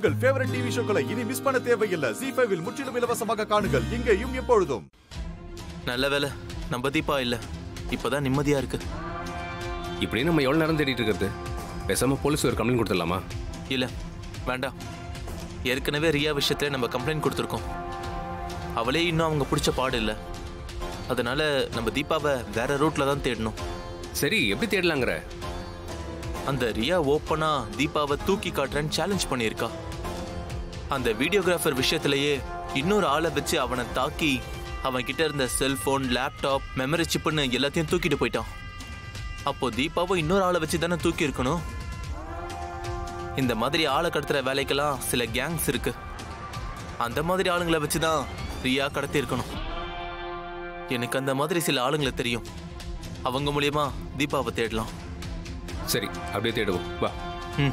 உங்கள் favourite TV ஷோக்களை இனி miss பண்ண தேவையில்லை ஜி ஃபைவில் முற்றிலும் இலவசமாக காணுங்கள் இங்கேயும் எப்பொழுதும் நல்ல வேலை நம்ம தீபா இல்ல இப்பதான் நிம்மதியா இருக்கு இப்படி நம்ம எவ்வளோ நேரம் தேடிட்டு இருக்கிறது பேசாம போலீஸ் ஒரு கம்ப்ளைண்ட் கொடுத்துடலாமா இல்ல வேண்டாம் ஏற்கனவே ரியா விஷயத்துல நம்ம கம்ப்ளைண்ட் கொடுத்துருக்கோம் அவளே இன்னும் அவங்க பிடிச்ச பாடு இல்ல அதனால நம்ம தீபாவை வேற ரூட்ல தான் தேடணும் சரி எப்படி தேடலாங்கிற அந்த ரியா ஓப்பனா தீபாவை தூக்கி காட்டுறேன்னு சேலஞ்ச் பண்ணியிருக்கா அந்த வீடியோகிராஃபர் விஷயத்திலேயே இன்னொரு ஆளை வச்சு அவனை தாக்கி அவன் கிட்ட இருந்த செல்போன் லேப்டாப் மெமரி சிப்புன்னு எல்லாத்தையும் தூக்கிட்டு போயிட்டான் அப்போ தீபாவும் இன்னொரு ஆளை வச்சு தானே தூக்கி இருக்கணும் இந்த மாதிரி ஆளை கடத்துற வேலைக்கெல்லாம் சில கேங்ஸ் இருக்கு அந்த மாதிரி ஆளுங்களை வச்சு தான் ரியா கடத்தி இருக்கணும் எனக்கு அந்த மாதிரி சில ஆளுங்களை தெரியும் அவங்க மூலியமா தீபாவை தேடலாம் சரி அப்படியே தேடுவோம் வா ம்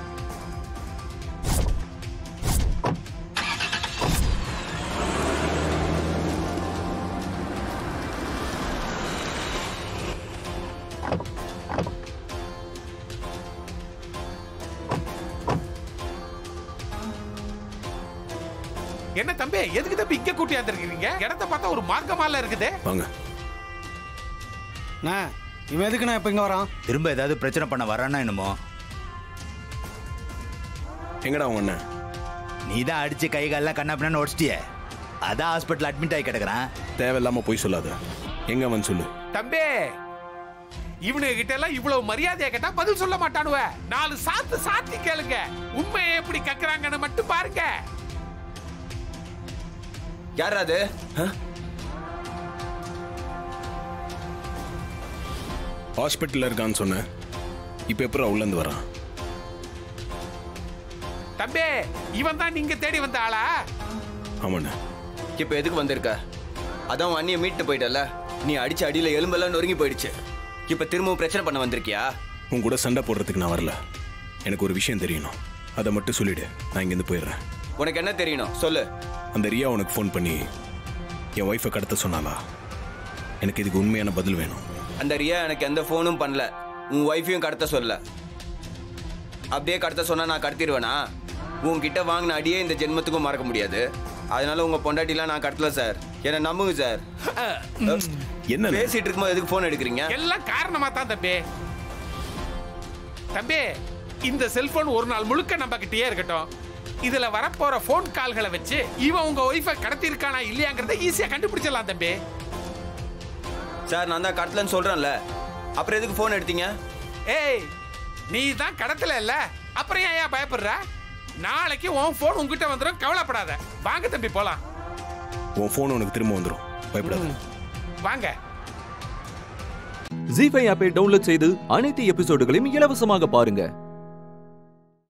என்ன தம்பி எதுக்கு தம்பி இங்க கூட்டி வந்திருக்கீங்க இடத்த பார்த்தா ஒரு மார்க்கமால இருக்குது வாங்க அண்ணா இவன் எதுக்குண்ணா இப்போ இங்கே வரான் திரும்ப ஏதாவது பிரச்சனை பண்ண வரானா என்னமோ எங்கடா உங்க அண்ணன் நீ தான் அடிச்சு கை காலெல்லாம் கண்ணாப்பின்னு உடச்சிட்டிய அதான் ஹாஸ்பிட்டல் அட்மிட் ஆகி கிடக்குறான் தேவையில்லாம போய் சொல்லாத எங்க அவன் சொல்லு தம்பி இவனுங்க கிட்ட எல்லாம் இவ்வளவு மரியாதையா கேட்டா பதில் சொல்ல மாட்டானுவ நாலு சாத்து சாத்தி கேளுங்க உண்மையை எப்படி கக்குறாங்கன்னு மட்டும் பாருங்க யார் அது ஹாஸ்பிட்டல்ல இருக்கான்னு சொன்னேன் இப்போ எப்போ உள்ள இருந்து வரான் தம்பி இவன் தான் நீங்க தேடி வந்த ஆளா ஆமாண்ணே இப்போ எதுக்கு வந்திருக்க அதான் உன் அண்ணியை மீட்டு போயிட்டல நீ அடிச்ச அடியில எலும்பெல்லாம் நொறுங்கி போயிடுச்சு இப்போ திரும்பவும் பிரச்சனை பண்ண வந்திருக்கியா உன் கூட சண்டை போடுறதுக்கு நான் வரல எனக்கு ஒரு விஷயம் தெரியணும் அதை மட்டும் சொல்லிடு நான் இங்கேருந்து போயிடுறேன் உனக்கு என்ன தெரியணும் சொல்லு அந்த ரியா உனக்கு ஃபோன் பண்ணி என் ஒய்ஃபை கடத்த சொன்னாலா எனக்கு இதுக்கு உண்மையான பதில் வேணும் அந்த ரியா எனக்கு எந்த ஃபோனும் பண்ணல உன் ஒய்ஃபையும் கடத்த சொல்ல அப்படியே கடத்த சொன்னா நான் கடத்திடுவேனா உன்கிட்ட வாங்கின அடியே இந்த ஜென்மத்துக்கும் மறக்க முடியாது அதனால உங்க பொண்டாட்டிலாம் நான் கடத்தல சார் என்னை நம்புங்க சார் என்ன பேசிட்டு இருக்கும்போது எதுக்கு ஃபோன் எடுக்கிறீங்க எல்லாம் காரணமா தான் தம்பி தம்பி இந்த செல்போன் ஒரு நாள் முழுக்க நம்ம கிட்டயே இருக்கட்டும் இதுல வரப்போற போன் கால்களை வச்சு இவன் உங்க ஒய்ஃபை கடத்தி இருக்கானா இல்லையாங்கிறத ஈஸியா கண்டுபிடிச்சிடலாம் தம்பி சார் நான் தான் கடத்தலன்னு சொல்றேன்ல அப்புறம் எதுக்கு ஃபோன் எடுத்தீங்க ஏய் நீ தான் கடத்தல இல்ல அப்புறம் ஏன் ஏன் பயப்படுற நாளைக்கு உன் போன் உங்ககிட்ட வந்துடும் கவலைப்படாத வாங்க தம்பி போலாம் உன் ஃபோன் உனக்கு திரும்ப வந்துடும் பயப்படாத வாங்க ஜி ஃபைவ் ஆப்பை டவுன்லோட் செய்து அனைத்து எபிசோடுகளையும் இலவசமாக பாருங்க